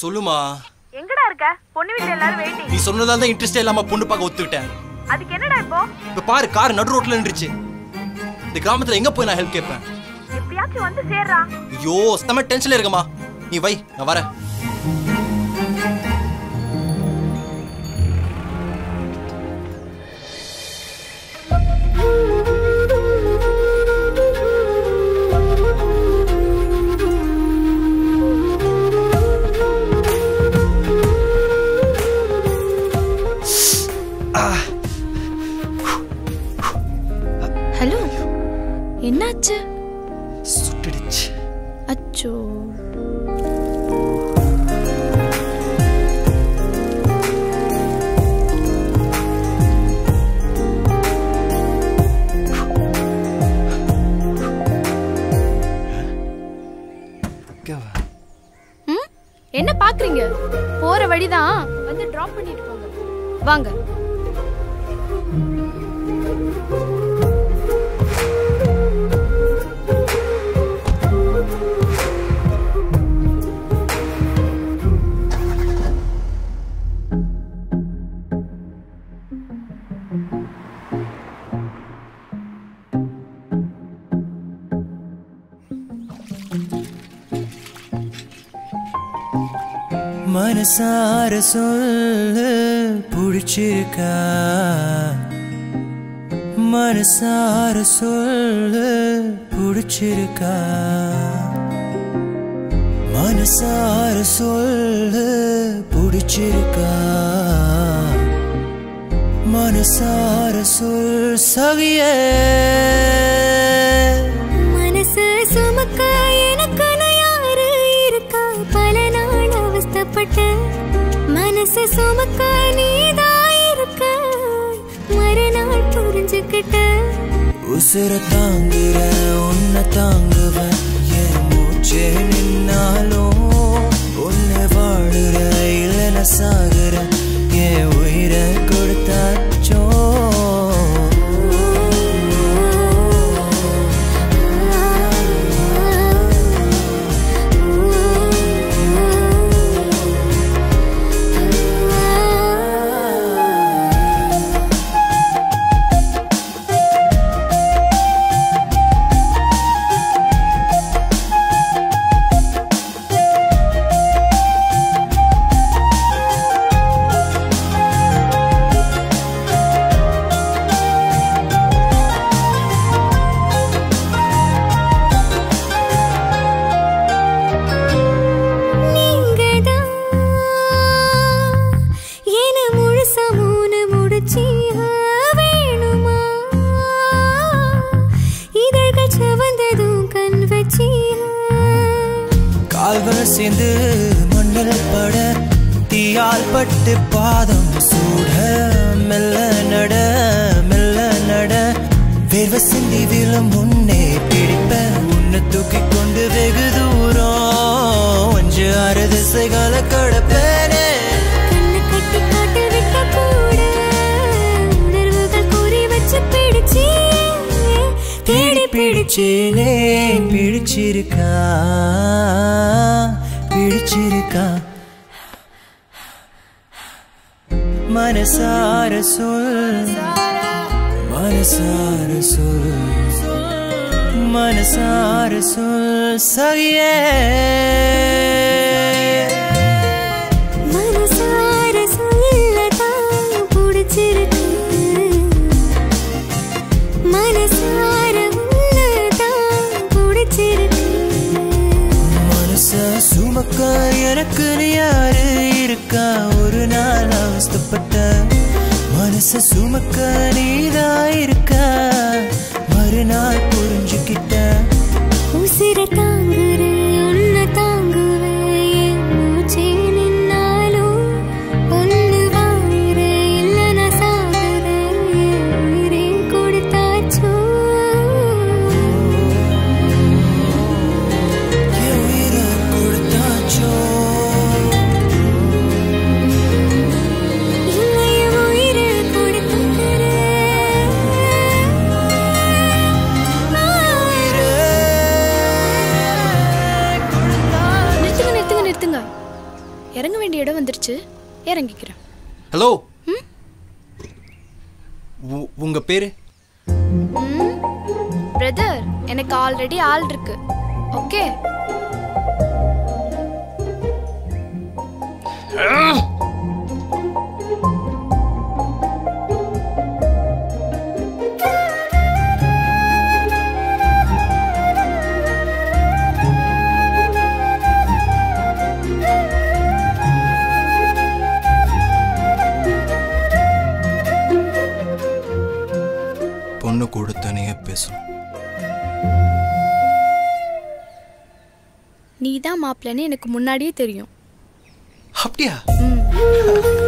சொல்லுமா எங்கடா இருக்க பொண்ணு வீட்டுல எல்லாரும் வெயிட்டிங் நீ சொன்னதால தான் இன்ட்ரெஸ்டே இல்லாம பொண்ணு பார்க்க ஒத்துக்கிட்டேன் அதுக்கு என்னடா இப்போ இப்ப பாரு கார் நடு ரோட்ல நின்றுச்சு இந்த கிராமத்துல எங்க போய் நான் ஹெல்ப் கேட்பேன் எப்படியாச்சும் வந்து சேர்றா ஐயோ செம்ம டென்ஷன்ல இருக்கமா நீ வை நான் வரேன் ஹலோ என்னாச்சு சுட்டுடுச்சு அச்சோ ம் என்ன பாக்குறீங்க போற வழிதான் வந்து டிராப் பண்ணிட்டு போங்க வாங்க மனசார சொல்லு பிடிச்சிருக்கா மனசார சொல்லு பிடிச்சிருக்கா மனசார சொல்லு பிடிச்சிருக்கா மனசார சொல் சகியே மனசு சுமக்க எனக்கு யாரு இருக்கா பல நாள் அவஸ்தப்பட்ட மனசு சுமக்க நீதான் இருக்க மறுநாள் புரிஞ்சுக்கிட்ட உசுர தாங்குற உன்னை தாங்குவேன் என் மூச்சே நின்னாலும் உன்னை வாழுற இல்லைன சாகுற என் உயிரை கொடுத்தாச்சோ நீங்கதான் என முழுசா மூணு முடிச்சி வேணுமா இதழ்கள் சவந்ததும் கண் வச்சி கால்கள் சேர்ந்து மண்ணில் பட தீயால் பட்டு பாதம் சூட மெல்ல நட மெல்ல நட வேர்வை சிந்தி விழும் முன்னே பிடிப்ப உன்னை தூக்கி கொண்டு வெகு தூரம் அஞ்சு ஆறு திசைகளை கடப்பேனே கண்ணு கட்டி காட்டு விட்ட கூட உணர்வுகள் கூறி வச்சு பிடிச்சி தேடி பிடிச்சேனே பிடிச்சிருக்கா பிடிச்சிருக்கா மனசார சொல் மனசார சொல் மனசார சொல் சகியே மனசார சொல்லதான் பிடிச்சிருக்கு மனசார உள்ளதான் பிடிச்சிருக்கு மனச சுமக்க எனக்கு நீ யாரு இருக்கா ஒரு நாள் அவஸ்தப்பட்ட மனச சுமக்க நீதான் இருக்கா மறுநாள் புரிஞ்சுக்கிட்ட உசிர தாங்குற உன்னை தாங்குவேன் என் மூச்சே நின்னாலும் ஒன்னு வாங்குற இல்ல நான் சாகுற என் உயிரே கொடுத்தாச்சோ என் உயிரை கொடுத்தாச்சோ இல்லை என் உயிரை கொடுத்துக்கிறேன் உ- உங்க பேரு பிரதர் எனக்கு ஆல்ரெடி ஆள் இருக்கு ஓகே பொண்ணு கூட தனியா பேசணும் நீ தான் மாப்பிள்ளன்னு எனக்கு முன்னாடியே தெரியும் அப்படியா ம்